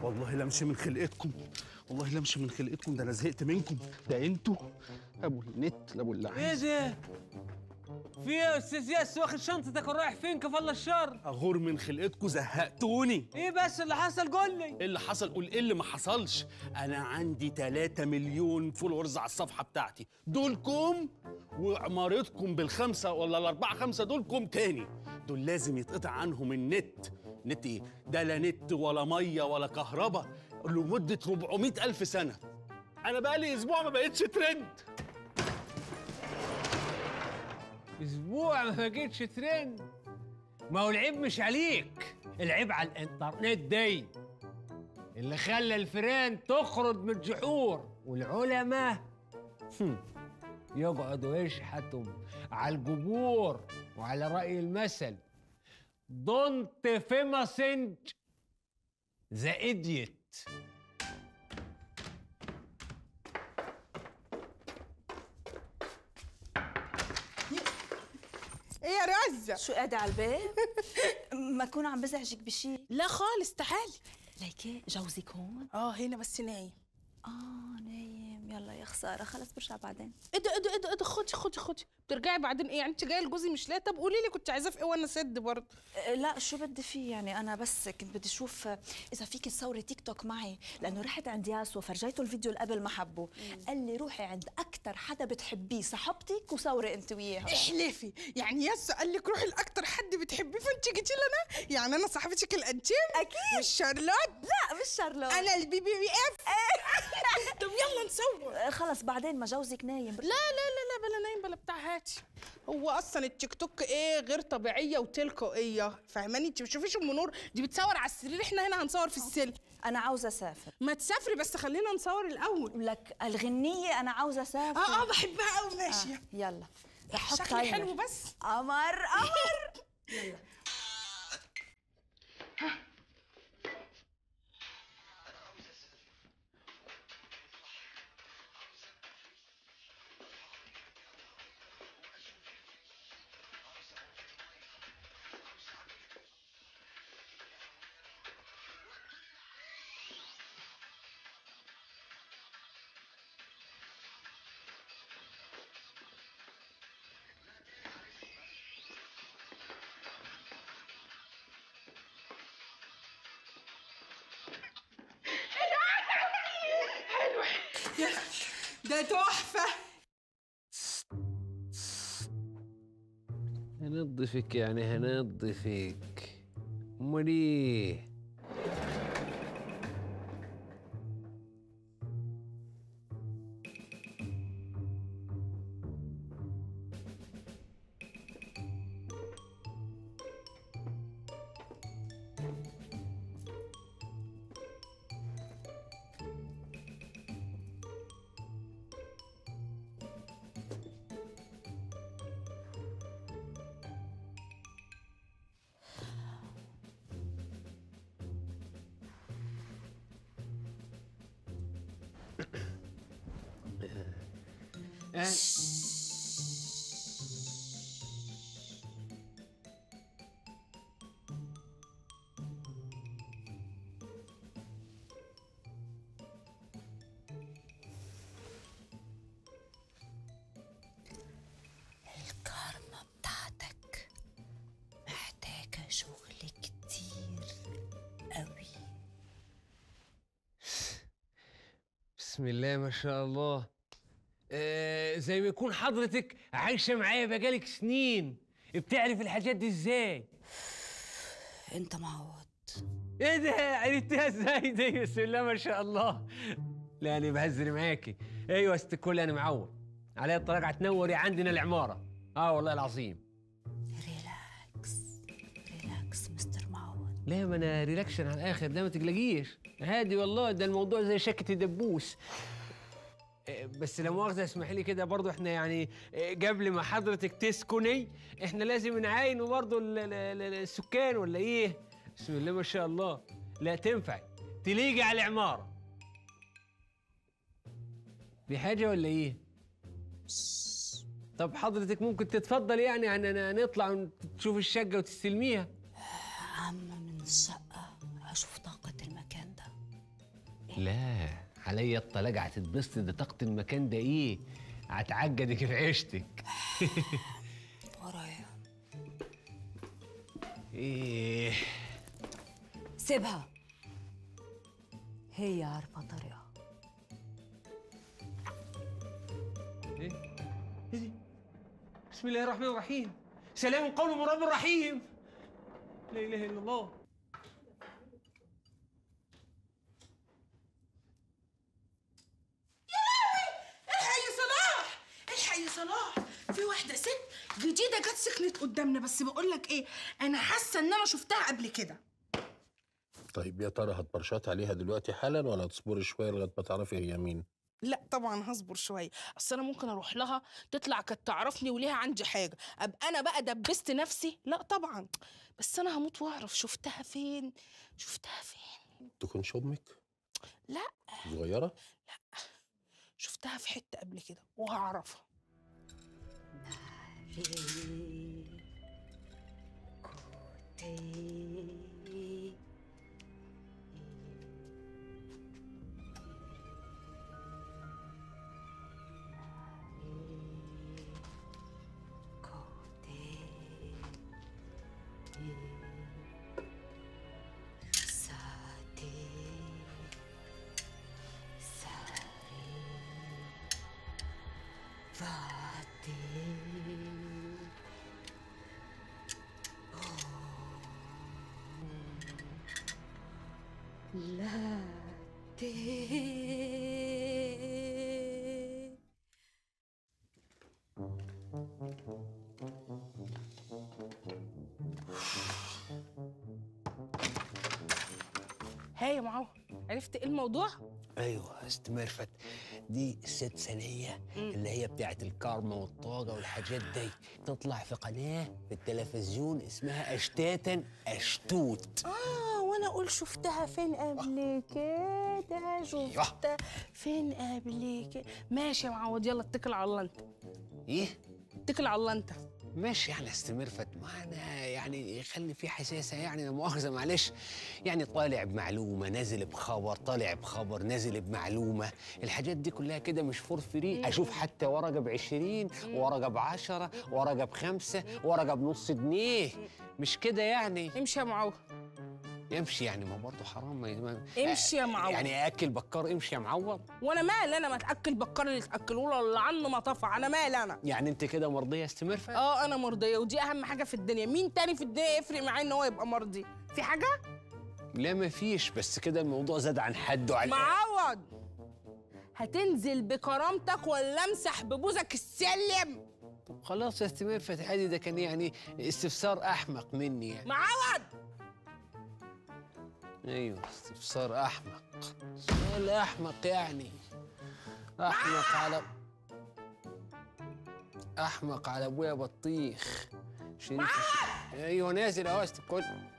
والله لا امشي من خلقتكم والله لا امشي من خلقتكم ده انا زهقت منكم ده انتوا ابو النت لا ابو ايه اللعيب ده؟ في ايه يا استاذ ياس واخد شنطتك ورايح فين كفل الشر؟ اغور من خلقتكم زهقتوني ايه بس اللي حصل قول لي ايه اللي حصل قول ايه اللي ما حصلش انا عندي 3 مليون فولورز على الصفحه بتاعتي دولكم وعمارتكم بالخمسه ولا الاربعه خمسه دولكم تاني دول لازم يتقطع عنهم النت نت ايه ده لا نت ولا ميه ولا كهرباء لمده 400 الف سنه انا بقالي اسبوع ما بقتش ترند اسبوع ما جيتش ترند ما هو العيب مش عليك العيب على الانترنت دي اللي خلى الفيران تخرج من الجحور والعلماء هم، يقعدوا يشحتوا على الجمهور وعلى رأي المثل دونت فيماسنج ذا ايديت ايه يا رزة شو قاعدة على الباب؟ ما أكون عم بزعجك بشي لا خالص تعالي ليكي جوزك هون؟ اه هنا بس نايم آه نايم يلا يا خسارة خلص برجع بعدين ايه ده ايه ده ايه ده ايه ده خدي خدي خدي بترجعي بعدين ايه يعني انت جايه لجوزي مش لاقيه طب قولي لي كنت عايزاه في ايه وانا سد برضه أه، لا شو بدي فيه يعني أنا بس كنت بدي أشوف أه، إذا فيك تصوري تيك توك معي لأنه رحت عند ياسو وفرجيته الفيديو اللي قبل ما حبه قال لي روحي عند أكتر حدا بتحبيه صاحبتك وصوري أنت وياها احلفي يعني ياسو قال لك روحي لاكتر حد بتحبيه فانت جيتي لنا يعني انا صاحبتك الانتيم أكيد مش شارلوت لا مش شارلوت انا البي بي بي اف طب يلا نصور أه، خلص بعدين ما جوزك نايم لا لا لا لا بلا نايم بلا بتاع هاتي هو اصلا التيك توك ايه غير طبيعيه وتلقائيه فاهماني انت ما بتشوفيش ام نور دي بتصور على السرير احنا هنا هنصور في السلم أنا عاوزة أسافر ما تسافري بس خلينا نصور الاول لك الغنية أنا عاوزة أسافر اه اه بحبها قوي ماشيه يلا رح احط شكلي تايمر. حلو بس قمر قمر ده تحفه هنضفك يعني هنضفك امال ايه آه. الكارما بتاعتك محتاجة شغل كتير قوي بسم الله ما شاء الله آه زي ما يكون حضرتك عايشة معايا بقالك سنين بتعرف الحاجات دي ازاي انت معوض ايه ده عرفتها ازاي دي بسم الله ما شاء الله لا انا بهزر معاكي ايوه ست الكل انا معود علي الطريقة تنوري عندنا العمارة اه والله العظيم ريلاكس ريلاكس مستر معوض لا ما انا ريلاكشن على الاخر ده ما تقلقيش هادي والله ده الموضوع زي شكة الدبوس إيه، بس لا مؤاخذة اسمحي لي كده برضو احنا يعني إيه، قبل ما حضرتك تسكني احنا لازم نعاينوا برضو ال- ال- ال- السكان ولا ايه؟ بسم الله ما شاء الله لا تنفع تليقي على العمارة دي حاجة ولا ايه؟ طب حضرتك ممكن تتفضل يعني يعني نطلع تشوف الشقة وتستلميها عم من الشقة أشوف طاقة المكان ده لا عليا الطلاق هتتبسط ده طاقة المكان ده ايه هتعجدك في عيشتك ورايا ايه سيبها هي عارفة طريقها ايه ايه دي بسم الله الرحمن الرحيم سلام قول من رب رحيم لا اله الا الله الحق يا صلاح الحق يا صلاح في واحده ست جديده جت سكنت قدامنا بس بقول لك ايه انا حاسه ان انا شفتها قبل كده طيب يا ترى هتبرشات عليها دلوقتي حالا ولا تصبري شويه لغايه ما تعرفي هي مين لا طبعا هصبر شويه اصل انا ممكن اروح لها تطلع كانت تعرفني وليها عندي حاجه ابقى انا بقى دبست نفسي لا طبعا بس انا هموت واعرف شفتها فين شفتها فين تكونش امك لا صغيره شفتها في حته قبل كده وهعرفها ها يا معاذ عرفت ايه الموضوع ايوه است مرفت دي الست سنيه اللي هي بتاعت الكارما والطاقه والحاجات دي تطلع في قناه في التلفزيون اسمها اشتاتا اشتوت اه وانا اقول شفتها فين قبل كده شفتها فين قبل كده ماشي يا معوض يلا اتكل على الله انت ايه اتكل على الله انت ماشي يعني استمر فت معانا يعني يخلي في حساسه يعني لا مؤاخذه معلش يعني طالع بمعلومه نازل بخبر طالع بخبر نازل بمعلومه الحاجات دي كلها كده مش فور فري اشوف حتى ورقه ب 20 ورقه ب 10 ورقه بخمسه ورقه بنص جنيه مش كده يعني امشي يا معوض يمشي يعني ما برضه حرام ما ما- امشي يا معوض يعني اكل بكار امشي يا معوض وانا مال انا ما اتاكل بكر اللي تاكلوا له اللي عنه ما طفع انا مال انا يعني انت كده مرضيه استمر فت اه انا مرضيه ودي اهم حاجه في الدنيا مين تاني في الدنيا يفرق معاه ان هو يبقى مرضي في حاجه لا ما فيش بس كده الموضوع زاد عن حده على معوض هتنزل بكرامتك ولا امسح ببوزك السلم خلاص يا استمر فت عادي ده كان يعني استفسار احمق مني يعني معوض ايوه استفسار احمق سؤال احمق يعني احمق على احمق على ابويا بطيخ شريف ايوه نازل اهو استكل